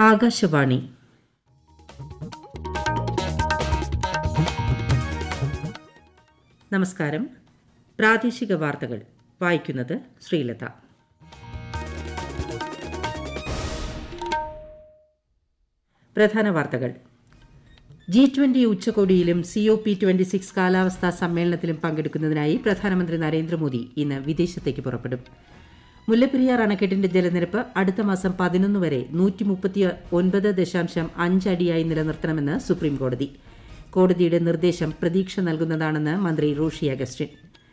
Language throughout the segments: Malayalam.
ആകാശവാണി നമസ്കാരം പ്രാദേശിക വാർത്തകൾ വായിക്കുന്നത് ശ്രീലത പ്രധാന വാർത്തകൾ ജി ട്വന്റി ഉച്ചകോടിയിലും C O P twenty six കാലാവസ്ഥാ സമ്മേളനത്തിലും പങ്കെടുക്കുന്നതിനായി പ്രധാനമന്ത്രി നരേന്ദ്രമോദി ഇന്ന് വിദേശത്തേക്ക് പുറപ്പെടും മുല്ലപ്പെരിയാർ അണക്കെട്ടിന്റെ ജലനിരപ്പ് അടുത്ത മാസം പതിനൊന്ന് വരെ നൂറ്റി മുപ്പത്തി ഒൻപത് ദശാംശം അഞ്ച് അടിയായി നിലനിർത്തണമെന്ന് സുപ്രീംകോടതി കോടതിയുടെ നിർദ്ദേശം പ്രതീക്ഷ നൽകുന്നതാണെന്ന് മന്ത്രി റോഷി അഗസ്റ്റിൻ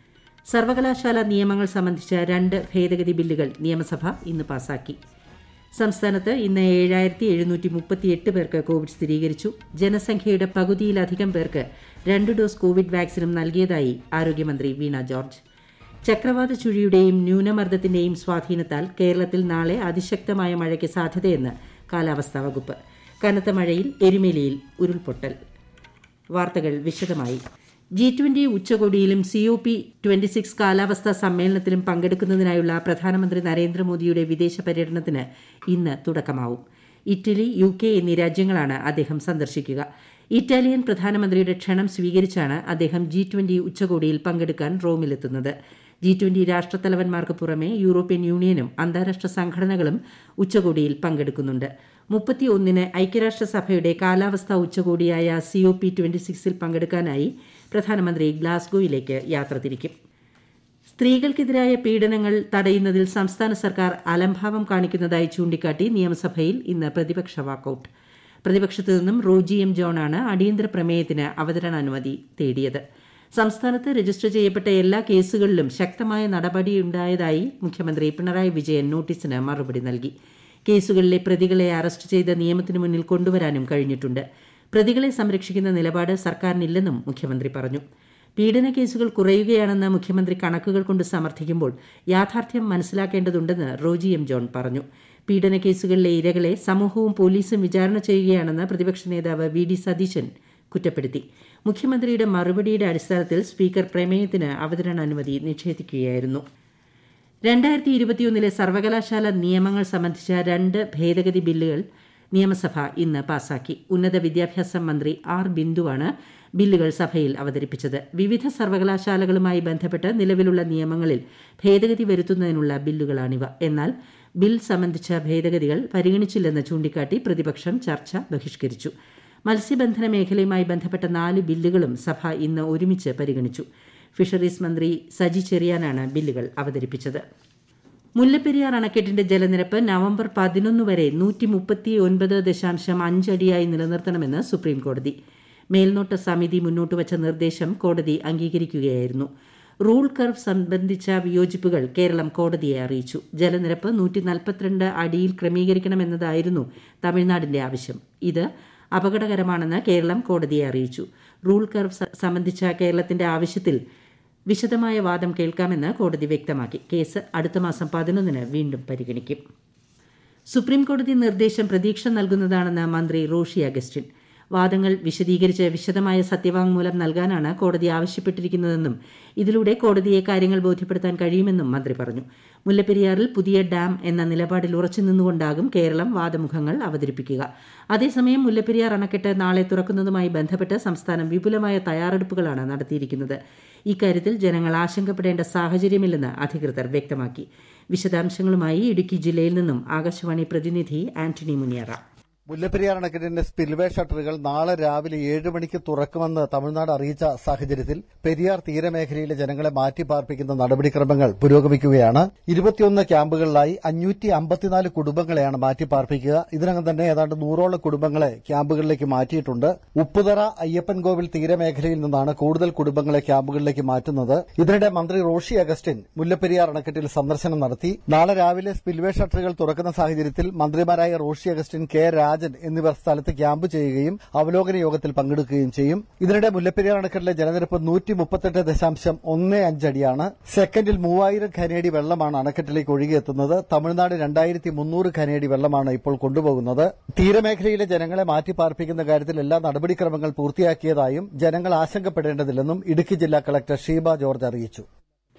സർവകലാശാല നിയമങ്ങൾ സംബന്ധിച്ച രണ്ട് ഭേദഗതി ബില്ലുകൾ നിയമസഭ ഇന്ന് പാസാക്കി സംസ്ഥാനത്ത് ഇന്ന് ഏഴായിരത്തി എഴുന്നൂറ്റി മുപ്പത്തിയെട്ട് പേർക്ക് കോവിഡ് സ്ഥിരീകരിച്ചു ജനസംഖ്യയുടെ പകുതിയിലധികം പേർക്ക് രണ്ട് ഡോസ് കോവിഡ് വാക്സിനും നൽകിയതായി ആരോഗ്യമന്ത്രി വീണ ജോർജ് ചക്രവാത ചുഴിയുടെയും ന്യൂനമർദ്ദത്തിന്റെയും സ്വാധീനത്താൽ കേരളത്തിൽ നാളെ അതിശക്തമായ മഴയ്ക്ക് സാധ്യതയെന്ന് കാലാവസ്ഥാ വകുപ്പ് കനത്ത മഴയിൽ എരുമേലിയിൽ ഉരുൾപൊട്ടൽ വാർത്തകൾ വിശദമായി ജി ട്വന്റി ഉച്ചകോടിയിലും C O P twenty six കാലാവസ്ഥാ സമ്മേളനത്തിലും പങ്കെടുക്കുന്നതിനായുള്ള പ്രധാനമന്ത്രി നരേന്ദ്രമോദിയുടെ വിദേശ പര്യടനത്തിന് ഇന്ന് തുടക്കമാവും ഇറ്റലി യു കെ എന്നീ രാജ്യങ്ങളാണ് അദ്ദേഹം സന്ദർശിക്കുക ഇറ്റാലിയൻ പ്രധാനമന്ത്രിയുടെ ക്ഷണം സ്വീകരിച്ചാണ് അദ്ദേഹം ജി ട്വന്റി ഉച്ചകോടിയിൽ പങ്കെടുക്കാൻ റോമിലെത്തുന്നത് ജി ട്വന്റി രാഷ്ട്രത്തലവന്മാർക്ക് പുറമെ യൂറോപ്യൻ യൂണിയനും അന്താരാഷ്ട്ര സംഘടനകളും ഉച്ചകോടിയിൽ പങ്കെടുക്കുന്നുണ്ട് മുപ്പത്തിയൊന്നിന് ഐക്യരാഷ്ട്രസഭയുടെ കാലാവസ്ഥാ ഉച്ചകോടിയായ സി ഒ പി ട്വന്റി സിക്സിൽ പങ്കെടുക്കാനായി പ്രധാനമന്ത്രി ഗ്ലാസ്ഗോയിലേക്ക് യാത്ര തിരിക്കും സ്ത്രീകൾക്കെതിരായ പീഡനങ്ങൾ തടയുന്നതിൽ സംസ്ഥാന സർക്കാർ അലംഭാവം കാണിക്കുന്നതായി ചൂണ്ടിക്കാട്ടി നിയമസഭയിൽ ഇന്ന് പ്രതിപക്ഷ വാക്കൌട്ട് പ്രതിപക്ഷത്തു നിന്നും റോജി എം ജോണാണ് അടിയന്തര പ്രമേയത്തിന് അവതരണാനുമതി തേടിയത് സംസ്ഥാനത്ത് രജിസ്റ്റർ ചെയ്യപ്പെട്ട എല്ലാ കേസുകളിലും ശക്തമായ നടപടിയുണ്ടായതായി മുഖ്യമന്ത്രി പിണറായി വിജയൻ നോട്ടീസിന് മറുപടി നൽകി കേസുകളിലെ പ്രതികളെ അറസ്റ്റ് ചെയ്ത് നിയമത്തിന് മുന്നിൽ കൊണ്ടുവരാനും കഴിഞ്ഞിട്ടുണ്ട് പ്രതികളെ സംരക്ഷിക്കുന്ന നിലപാട് സർക്കാരിനില്ലെന്നും മുഖ്യമന്ത്രി പറഞ്ഞു പീഡന കേസുകൾ കുറയുകയാണെന്ന് മുഖ്യമന്ത്രി കണക്കുകൾ കൊണ്ട് സമർത്ഥിക്കുമ്പോൾ യാഥാർത്ഥ്യം മനസ്സിലാക്കേണ്ടതുണ്ടെന്ന് റോജി എം ജോൺ പറഞ്ഞു പീഡന കേസുകളിലെ ഇരകളെ സമൂഹവും പോലീസും വിചാരണ ചെയ്യുകയാണെന്ന് പ്രതിപക്ഷ നേതാവ് വി ഡി സതീശൻ കുറ്റപ്പെടുത്തി മുഖ്യമന്ത്രിയുടെ മറുപടിയുടെ അടിസ്ഥാനത്തിൽ സ്പീക്കർ പ്രമേയത്തിന് അവതരണാനുമതി നിഷേധിക്കുകയായിരുന്നു രണ്ടായിരത്തി ഇരുപത്തിയൊന്നിലെ സർവകലാശാല നിയമങ്ങൾ സംബന്ധിച്ച രണ്ട് ഭേദഗതി ബില്ലുകൾ നിയമസഭ ഇന്ന് പാസാക്കി ഉന്നത വിദ്യാഭ്യാസ മന്ത്രി ആർ ബിന്ദുവാണ് ബില്ലുകൾ സഭയിൽ അവതരിപ്പിച്ചത് വിവിധ സർവകലാശാലകളുമായി ബന്ധപ്പെട്ട് നിലവിലുള്ള നിയമങ്ങളിൽ ഭേദഗതി വരുത്തുന്നതിനുള്ള ബില്ലുകളാണിവ എന്നാൽ ബിൽ സംബന്ധിച്ച ഭേദഗതികൾ പരിഗണിച്ചില്ലെന്ന് ചൂണ്ടിക്കാട്ടി പ്രതിപക്ഷം ചർച്ച ബഹിഷ്കരിച്ചു മത്സ്യബന്ധന മേഖലയുമായി ബന്ധപ്പെട്ട നാല് ബില്ലുകളും സഭ ഇന്ന് ഒരുമിച്ച് പരിഗണിച്ചു ഫിഷറീസ് മന്ത്രി സജി ചെറിയാനാണ് ബില്ലുകൾ അവതരിപ്പിച്ചത് മുല്ലപ്പെരിയാർ അണക്കെട്ടിന്റെ ജലനിരപ്പ് നവംബർ പതിനൊന്ന് വരെ നൂറ്റി മുപ്പത്തി ഒൻപത് ദശാംശം അഞ്ചടിയായി നിലനിർത്തണമെന്ന് സുപ്രീംകോടതി മേൽനോട്ട സമിതി മുന്നോട്ടുവച്ച നിർദ്ദേശം കോടതി അംഗീകരിക്കുകയായിരുന്നു റൂൾ കർവ് സംബന്ധിച്ച വിയോജിപ്പുകൾ കേരളം കോടതിയെ അറിയിച്ചു ജലനിരപ്പ് നൂറ്റി നാൽപ്പത്തിരണ്ട് അടിയിൽ ക്രമീകരിക്കണമെന്നതായിരുന്നു തമിഴ്നാടിന്റെ ആവശ്യം ഇത് അപകടകരമാണെന്ന് കേരളം കോടതിയെ അറിയിച്ചു റൂൾ കർവ് സംബന്ധിച്ച കേരളത്തിന്റെ ആവശ്യത്തിൽ വിശദമായ വാദം കേൾക്കാമെന്ന് കോടതി വ്യക്തമാക്കി കേസ് അടുത്ത മാസം പതിനൊന്നിന് വീണ്ടും പരിഗണിക്കും സുപ്രീംകോടതി നിർദ്ദേശം പ്രതീക്ഷ നൽകുന്നതാണെന്ന് മന്ത്രി റോഷി അഗസ്റ്റിൻ വാദങ്ങൾ വിശദീകരിച്ച് വിശദമായ സത്യവാങ്മൂലം നൽകാനാണ് കോടതി ആവശ്യപ്പെട്ടിരിക്കുന്നതെന്നും ഇതിലൂടെ കോടതിയെ കാര്യങ്ങൾ ബോധ്യപ്പെടുത്താൻ കഴിയുമെന്നും മന്ത്രി പറഞ്ഞു മുല്ലപ്പെരിയാറിൽ പുതിയ ഡാം എന്ന നിലപാടിൽ ഉറച്ചു നിന്നുകൊണ്ടാകും കേരളം വാദമുഖങ്ങൾ അവതരിപ്പിക്കുക അതേസമയം മുല്ലപ്പെരിയാർ അണക്കെട്ട് നാളെ തുറക്കുന്നതുമായി ബന്ധപ്പെട്ട് സംസ്ഥാനം വിപുലമായ തയ്യാറെടുപ്പുകളാണ് നടത്തിയിരിക്കുന്നത് ഇക്കാര്യത്തിൽ ജനങ്ങൾ ആശങ്കപ്പെടേണ്ട സാഹചര്യമില്ലെന്ന് അധികൃതർ വ്യക്തമാക്കി വിശദാംശങ്ങളുമായി ഇടുക്കി ജില്ലയിൽ നിന്നും ആകാശവാണി പ്രതിനിധി ആന്റണി മുനിയറ മുല്ലപ്പെരിയാർ അണക്കെട്ടിന്റെ സ്പിൽവേ ഷട്ടറുകൾ നാളെ രാവിലെ ഏഴ് മണിക്ക് തുറക്കുമെന്ന് തമിഴ്നാട് അറിയിച്ച സാഹചര്യത്തിൽ പെരിയാർ തീരമേഖലയിലെ ജനങ്ങളെ മാറ്റിപ്പാർപ്പിക്കുന്ന നടപടിക്രമങ്ങൾ പുരോഗമിക്കുകയാണ് ഇരുപത്തിയൊന്ന് ക്യാമ്പുകളിലായി അഞ്ഞൂറ്റി അമ്പത്തിനാല് കുടുംബങ്ങളെയാണ് മാറ്റിപ്പാർപ്പിക്കുക ഇതിനകം തന്നെ ഏതാണ്ട് നൂറോളം കുടുംബങ്ങളെ ക്യാമ്പുകളിലേക്ക് മാറ്റിയിട്ടുണ്ട് ഉപ്പുതറ അയ്യപ്പൻകോവിൽ തീരമേഖലയിൽ നിന്നാണ് കൂടുതൽ കുടുംബങ്ങളെ ക്യാമ്പുകളിലേക്ക് മാറ്റുന്നത് ഇതിനിടെ മന്ത്രി റോഷി അഗസ്റ്റിൻ മുല്ലപ്പെരിയാർ അണക്കെട്ടിൽ സന്ദർശനം നടത്തി നാളെ രാവിലെ സ്പിൽവേ ഷട്ടറുകൾ തുറക്കുന്ന സാഹചര്യത്തിൽ മന്ത്രിമാരായ റോഷി അഗസ്റ്റിൻ കെ രാജൻ എന്നിവർ സ്ഥലത്ത് ക്യാമ്പ് ചെയ്യുകയും അവലോകന യോഗത്തിൽ പങ്കെടുക്കുകയും ചെയ്യും ഇതിനിടെ മുല്ലപ്പെരിയാർ അണക്കെട്ടിലെ ജലനിരപ്പ് നൂറ്റി മുപ്പത്തെട്ട് ദശാംശം ഒന്ന് അഞ്ചടിയാണ് സെക്കൻഡിൽ മൂവായിരം ഖനേടി വെള്ളമാണ് അണക്കെട്ടിലേക്ക് ഒഴുകിയെത്തുന്നത് തമിഴ്നാട് രണ്ടായിരത്തി മുന്നൂറ് ഖനേടി വെള്ളമാണ് ഇപ്പോൾ കൊണ്ടുപോകുന്നത് തീരമേഖലയിലെ ജനങ്ങളെ മാറ്റിപ്പാർപ്പിക്കുന്ന കാര്യത്തിൽ എല്ലാ നടപടിക്രമങ്ങൾ പൂർത്തിയാക്കിയതായും ജനങ്ങൾ ആശങ്കപ്പെടേണ്ടതില്ലെന്നും ഇടുക്കി ജില്ലാ കളക്ടർ ഷീബ ജോർജ് അറിയിച്ചു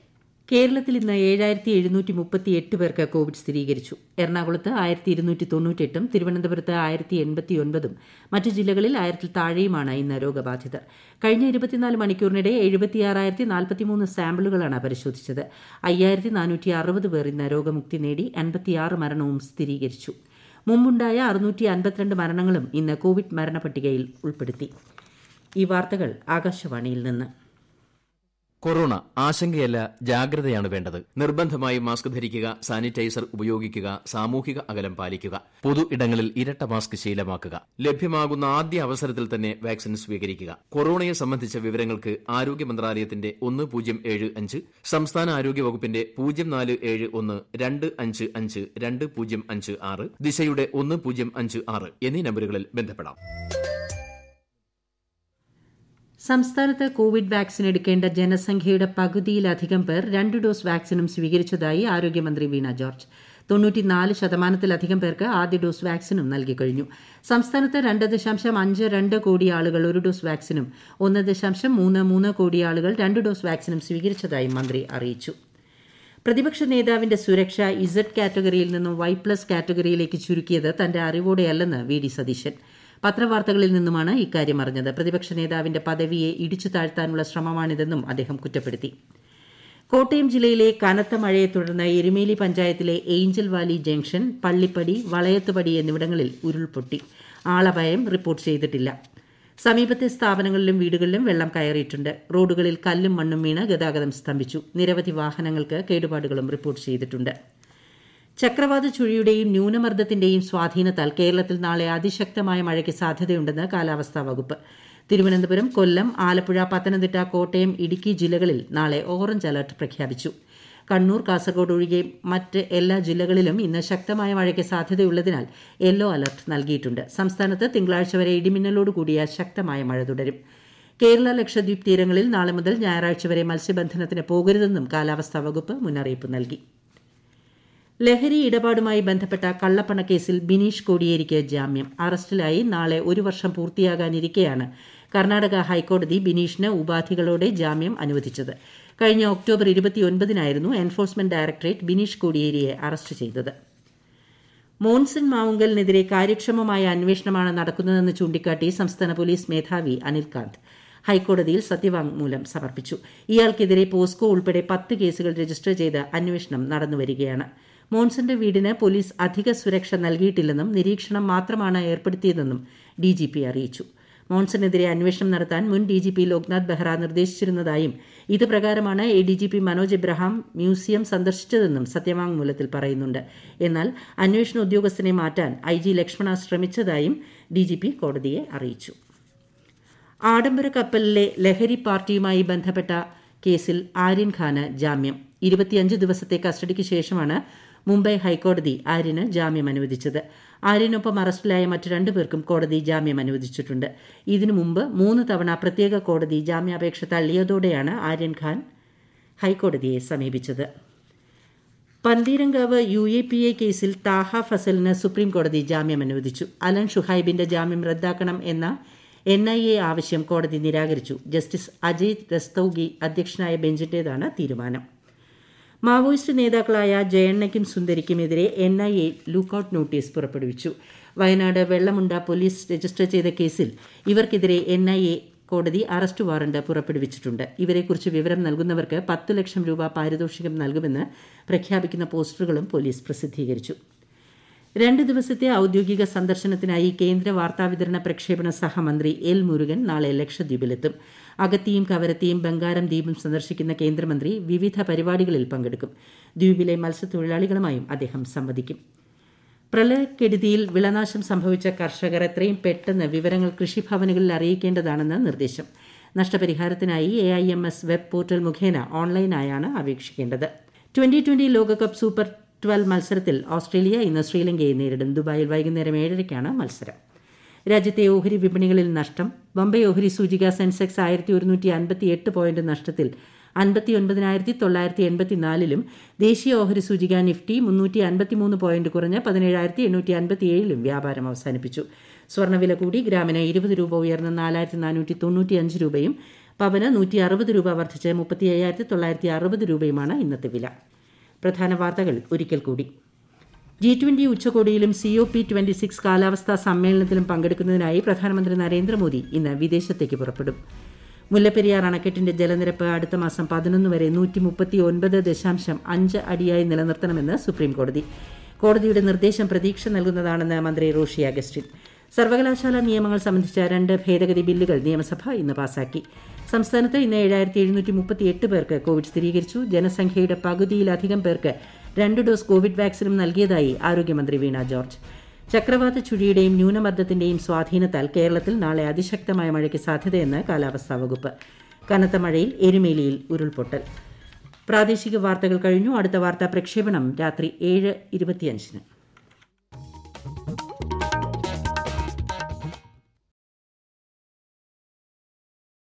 കേരളത്തിൽ ഇന്ന് ഏഴായിരത്തി എഴുന്നൂറ്റി മുപ്പത്തി എട്ട് പേർക്ക് കോവിഡ് സ്ഥിരീകരിച്ചു എറണാകുളത്ത് ആയിരത്തി ഇരുന്നൂറ്റി തൊണ്ണൂറ്റെട്ടും തിരുവനന്തപുരത്ത് ആയിരത്തി എൺപത്തി ഒൻപതും മറ്റു ജില്ലകളിൽ ആയിരത്തിൽ താഴെയുമാണ് ഇന്ന് രോഗബാധിതർ കഴിഞ്ഞ ഇരുപത്തിനാല് മണിക്കൂറിനിടെ എഴുപത്തിയാറായിരത്തി നാൽപ്പത്തിമൂന്ന് സാമ്പിളുകളാണ് പരിശോധിച്ചത് അയ്യായിരത്തി നാനൂറ്റി അറുപത് പേർ ഇന്ന് രോഗമുക്തി നേടി അൻപത്തിയാറ് മരണവും സ്ഥിരീകരിച്ചു മുമ്പുണ്ടായ അറുന്നൂറ്റി അൻപത്തിരണ്ട് മരണങ്ങളും ഇന്ന് കോവിഡ് മരണപട്ടികയിൽ ഉൾപ്പെടുത്തി ഈ വാർത്തകൾ ആകാശവാണിയിൽ നിന്ന് കൊറോണ ആശങ്കയല്ല ജാഗ്രതയാണ് വേണ്ടത് നിർബന്ധമായി മാസ്ക് ധരിക്കുക സാനിറ്റൈസർ ഉപയോഗിക്കുക സാമൂഹിക അകലം പാലിക്കുക പൊതു ഇടങ്ങളിൽ ഇരട്ട മാസ്ക് ശീലമാക്കുക ലഭ്യമാകുന്ന ആദ്യ അവസരത്തിൽ തന്നെ വാക്സിൻ സ്വീകരിക്കുക കൊറോണയെ സംബന്ധിച്ച വിവരങ്ങൾക്ക് ആരോഗ്യ മന്ത്രാലയത്തിന്റെ ഒന്ന് പൂജ്യം ഏഴ് അഞ്ച് സംസ്ഥാന ആരോഗ്യ വകുപ്പിന്റെ പൂജ്യം നാല് ഏഴ് ഒന്ന് രണ്ട് അഞ്ച് അഞ്ച് രണ്ട് പൂജ്യം അഞ്ച് ആറ് ദിശയുടെ ഒന്ന് പൂജ്യം അഞ്ച് ആറ് എന്നീ നമ്പറുകളിൽ ബന്ധപ്പെടാം സംസ്ഥാനത്ത് കോവിഡ് വാക്സിൻ എടുക്കേണ്ട ജനസംഖ്യയുടെ പകുതിയിലധികം പേർ രണ്ട് ഡോസ് വാക്സിനും സ്വീകരിച്ചതായി ആരോഗ്യമന്ത്രി വീണ ജോർജ് തൊണ്ണൂറ്റിനാല് ശതമാനത്തിലധികം പേർക്ക് ആദ്യ ഡോസ് വാക്സിനും നൽകിക്കഴിഞ്ഞു സംസ്ഥാനത്ത് രണ്ട് ദശാംശം അഞ്ച് രണ്ട് കോടി ആളുകൾ ഒരു ഡോസ് വാക്സിനും ഒന്ന് ദശാംശം മൂന്ന് മൂന്ന് കോടി ആളുകൾ രണ്ട് ഡോസ് വാക്സിനും സ്വീകരിച്ചതായി മന്ത്രി അറിയിച്ചു പ്രതിപക്ഷ നേതാവിന്റെ സുരക്ഷ ഇസഡ് കാറ്റഗറിയിൽ നിന്നും വൈ പ്ലസ് കാറ്റഗറിയിലേക്ക് ചുരുക്കിയത് തന്റെ അറിവോടെയല്ലെന്ന് വി ഡി സതീശൻ പത്രവാർത്തകളിൽ നിന്നുമാണ് ഇക്കാര്യം അറിഞ്ഞത് പ്രതിപക്ഷ നേതാവിന്റെ പദവിയെ ഇടിച്ചു താഴ്ത്താനുള്ള ശ്രമമാണിതെന്നും അദ്ദേഹം കുറ്റപ്പെടുത്തി കോട്ടയം ജില്ലയിലെ കനത്ത മഴയെ തുടർന്ന് എരുമേലി പഞ്ചായത്തിലെ angel valley junction Pallippadi Valayathupadi എന്നിവിടങ്ങളിൽ ഉരുൾപൊട്ടി ആളപായം റിപ്പോർട്ട് ചെയ്തിട്ടില്ല സമീപത്തെ സ്ഥാപനങ്ങളിലും വീടുകളിലും വെള്ളം കയറിയിട്ടുണ്ട് റോഡുകളിൽ കല്ലും മണ്ണും വീണ് ഗതാഗതം സ്തംഭിച്ചു നിരവധി വാഹനങ്ങൾക്ക് കേടുപാടുകളും റിപ്പോർട്ട് ചെയ്തിട്ടുണ്ട് ചക്രവാത ചുഴിയുടെയും ന്യൂനമർദ്ദത്തിന്റെയും സ്വാധീനത്താൽ കേരളത്തിൽ നാളെ അതിശക്തമായ മഴയ്ക്ക് സാധ്യതയുണ്ടെന്ന് കാലാവസ്ഥാ വകുപ്പ് തിരുവനന്തപുരം കൊല്ലം ആലപ്പുഴ പത്തനംതിട്ട കോട്ടയം ഇടുക്കി ജില്ലകളിൽ നാളെ ഓറഞ്ച് അലർട്ട് പ്രഖ്യാപിച്ചു കണ്ണൂർ കാസർഗോഡ് ഒഴികെ മറ്റ് എല്ലാ ജില്ലകളിലും ഇന്ന് ശക്തമായ മഴയ്ക്ക് സാധ്യതയുള്ളതിനാൽ യെല്ലോ അലർട്ട് നൽകിയിട്ടുണ്ട് സംസ്ഥാനത്ത് തിങ്കളാഴ്ച വരെ ഇടിമിന്നലോട് കൂടിയ ശക്തമായ മഴ തുടരും കേരള ലക്ഷദ്വീപ് തീരങ്ങളിൽ നാളെ മുതൽ ഞായറാഴ്ച വരെ മത്സ്യബന്ധനത്തിന് പോകരുതെന്നും കാലാവസ്ഥാ വകുപ്പ് മുന്നറിയിപ്പ് നൽകി ലഹരി ഇടപാടുമായി ബന്ധപ്പെട്ട കള്ളപ്പണക്കേസിൽ ബിനീഷ് കോടിയേരിക്ക് ജാമ്യം അറസ്റ്റിലായി നാളെ ഒരു വർഷം പൂർത്തിയാകാനിരിക്കെയാണ് കർണാടക ഹൈക്കോടതി ബിനീഷിന് ഉപാധികളോടെ ജാമ്യം അനുവദിച്ചത് കഴിഞ്ഞ ഒക്ടോബർ ഇരുപത്തിയൊൻപതിനായിരുന്നു എൻഫോഴ്സ്മെന്റ് ഡയറക്ടറേറ്റ് ബിനീഷ് കോടിയേരിയെ അറസ്റ്റ് ചെയ്തത് മോൺസൺ മാവുങ്കലിനെതിരെ കാര്യക്ഷമമായ അന്വേഷണമാണ് നടക്കുന്നതെന്ന് ചൂണ്ടിക്കാട്ടി സംസ്ഥാന പോലീസ് മേധാവി അനിൽകാന്ത് ഹൈക്കോടതിയിൽ സത്യവാങ്മൂലം സമർപ്പിച്ചു ഇയാൾക്കെതിരെ പോസ്കോ ഉൾപ്പെടെ പത്ത് കേസുകൾ രജിസ്റ്റർ ചെയ്ത് അന്വേഷണം നടന്നുവരികയാണ് മോൺസന്റെ വീടിന് പോലീസ് അധിക സുരക്ഷ നൽകിയിട്ടില്ലെന്നും നിരീക്ഷണം മാത്രമാണ് ഏർപ്പെടുത്തിയതെന്നും ഡിജിപി അറിയിച്ചു മോൺസണെതിരെ അന്വേഷണം നടത്താൻ മുൻ ഡിജിപി ലോക്നാഥ് ബെഹ്റ നിർദ്ദേശിച്ചിരുന്നതായും ഇത് പ്രകാരമാണ് A DGP Manoj Abraham museum സന്ദർശിച്ചതെന്നും സത്യവാങ്മൂലത്തിൽ പറയുന്നുണ്ട് എന്നാൽ അന്വേഷണ ഉദ്യോഗസ്ഥനെ മാറ്റാൻ ഐ ജി ലക്ഷ്മണ ശ്രമിച്ചതായും ഡിജിപി കോടതിയെ അറിയിച്ചു ആഡംബര കപ്പലിലെ ലഹരി പാർട്ടിയുമായി ബന്ധപ്പെട്ട കേസിൽ ആര്യൻ ഖാന് ജാമ്യം ഇരുപത്തിയഞ്ച് ദിവസത്തെ കസ്റ്റഡിക്ക് ശേഷമാണ് മുംബൈ ഹൈക്കോടതി ആര്യന് ജാമ്യം അനുവദിച്ചത് ആര്യനൊപ്പം അറസ്റ്റിലായ മറ്റു രണ്ടുപേർക്കും കോടതി ജാമ്യം അനുവദിച്ചിട്ടുണ്ട് ഇതിനു മുമ്പ് മൂന്ന് തവണ പ്രത്യേക കോടതി ജാമ്യാപേക്ഷ തള്ളിയതോടെയാണ് ആര്യൻ ഖാൻ ഹൈക്കോടതിയെ സമീപിച്ചത് Pantheerankavu U A P A കേസിൽ താഹ ഫസലിന് സുപ്രീം കോടതി ജാമ്യം അനുവദിച്ചു അലൻ ഷുഹൈബിന്റെ ജാമ്യം റദ്ദാക്കണം എന്ന എൻ ഐ എ ആവശ്യം കോടതി നിരാകരിച്ചു ജസ്റ്റിസ് അജയ് രസ്തൌഗി അധ്യക്ഷനായ ബെഞ്ചിന്റേതാണ് തീരുമാനം മാവോയിസ്റ്റ് നേതാക്കളായ ജയണ്ണയ്ക്കും സുന്ദരിക്കുമെതിരെ N I A lookout notice പുറപ്പെടുവിച്ചു വയനാട് വെള്ളമുണ്ട പോലീസ് രജിസ്റ്റർ ചെയ്ത കേസിൽ ഇവർക്കെതിരെ എൻ ഐ എ കോടതി അറസ്റ്റ് വാറണ്ട് പുറപ്പെടുവിച്ചിട്ടുണ്ട് ഇവരെക്കുറിച്ച് വിവരം നൽകുന്നവർക്ക് പത്ത് ലക്ഷം രൂപ പാരിതോഷികം നൽകുമെന്ന് പ്രഖ്യാപിക്കുന്ന പോസ്റ്ററുകളും പോലീസ് പ്രസിദ്ധീകരിച്ചു രണ്ട് ദിവസത്തെ ഔദ്യോഗിക സന്ദർശനത്തിനായി കേന്ദ്ര വാർത്താവിതരണ പ്രക്ഷേപണ സഹമന്ത്രി എൽ മുരുകൻ നാളെ ലക്ഷദ്വീപിലെത്തും അഗത്തിയും കവരത്തിയും ബംഗാരം ദ്വീപും സന്ദർശിക്കുന്ന കേന്ദ്രമന്ത്രി വിവിധ പരിപാടികളിൽ പങ്കെടുക്കും ദ്വീപിലെ മത്സ്യത്തൊഴിലാളികളുമായും അദ്ദേഹം സംവദിക്കും പ്രളയക്കെടുതിയിൽ വിളനാശം സംഭവിച്ച കർഷകർ എത്രയും പെട്ടെന്ന് വിവരങ്ങൾ കൃഷിഭവനുകളിൽ അറിയിക്കേണ്ടതാണെന്ന് നിർദ്ദേശം നഷ്ടപരിഹാരത്തിനായി A I M S web portal മുഖേന ഓൺലൈനായാണ് അപേക്ഷിക്കേണ്ടത് ട്വന്റി ട്വന്റി ലോകകപ്പ് സൂപ്പർ ട്വൽവ് മത്സരത്തിൽ ഓസ്ട്രേലിയ ഇന്ന് ശ്രീലങ്കയെ നേരിടും ദുബായിൽ വൈകുന്നേരം ഏഴരയ്ക്കാണ് മത്സരം രാജ്യത്തെ ഓഹരി വിപണികളിൽ നഷ്ടം ബംബൈ ഓഹരി സൂചിക സെൻസെക്സ് ആയിരത്തി ഒരുന്നൂറ്റി അൻപത്തി എട്ട് പോയിന്റ് നഷ്ടത്തിൽ അൻപത്തി ഒൻപതിനായിരത്തി തൊള്ളായിരത്തി എൺപത്തിനാലിലും ദേശീയ ഓഹരി സൂചിക നിഫ്റ്റി മുന്നൂറ്റി അൻപത്തിമൂന്ന് പോയിന്റ് കുറഞ്ഞ് പതിനേഴായിരത്തി എണ്ണൂറ്റി അൻപത്തിയേഴിലും വ്യാപാരം അവസാനിപ്പിച്ചു സ്വർണ്ണവില കൂടി ഗ്രാമിന് ഇരുപത് രൂപ ഉയർന്ന് നാലായിരത്തി നാനൂറ്റി തൊണ്ണൂറ്റി അഞ്ച് രൂപയും പവന് നൂറ്റി അറുപത് രൂപ വർദ്ധിച്ച് മുപ്പത്തി അയ്യായിരത്തി തൊള്ളായിരത്തി അറുപത് രൂപയുമാണ് ഇന്നത്തെ വില പ്രധാന വാർത്തകൾ ഒരിക്കൽ കൂടി ജി ട്വന്റി ഉച്ചകോടിയിലും C O P twenty six കാലാവസ്ഥാ സമ്മേളനത്തിലും പങ്കെടുക്കുന്നതിനായി പ്രധാനമന്ത്രി നരേന്ദ്രമോദി ഇന്ന് വിദേശത്തേക്ക് പുറപ്പെടും മുല്ലപ്പെരിയാർ അണക്കെട്ടിന്റെ ജലനിരപ്പ് അടുത്ത മാസം പതിനൊന്ന് വരെ നൂറ്റി മുപ്പത്തി ഒൻപത് ദശാംശം അഞ്ച് അടിയായി നിലനിർത്തണമെന്ന് സുപ്രീംകോടതി കോടതിയുടെ നിർദ്ദേശം പ്രതീക്ഷ നൽകുന്നതാണെന്ന് മന്ത്രി റോഷി അഗസ്റ്റിൻ സർവകലാശാല നിയമങ്ങൾ സംബന്ധിച്ച രണ്ട് ഭേദഗതി ബില്ലുകൾ നിയമസഭ ഇന്ന് പാസാക്കി സംസ്ഥാനത്ത് ഇന്ന് ഏഴായിരത്തി എഴുന്നൂറ്റി മുപ്പത്തി എട്ട് പേർക്ക് കോവിഡ് സ്ഥിരീകരിച്ചു ജനസംഖ്യയുടെ പകുതിയിലധികം പേർക്ക് രണ്ട് ഡോസ് കോവിഡ് വാക്സിനും നൽകിയതായി ആരോഗ്യമന്ത്രി വീണ ജോർജ് ചക്രവാത ചുഴിയുടെയും ന്യൂനമർദ്ദത്തിന്റെയും സ്വാധീനത്താൽ കേരളത്തിൽ നാളെ അതിശക്തമായ മഴയ്ക്ക് സാധ്യതയെന്ന് കാലാവസ്ഥാ വകുപ്പ് കനത്ത മഴയിൽ എരുമേലിയിൽ ഉരുൾപൊട്ടൽ പ്രാദേശിക വാർത്തകൾ കഴിഞ്ഞു അടുത്ത വാർത്താ പ്രക്ഷേപണം രാത്രി ഏഴ് ഇരുപത്തിയഞ്ചിന്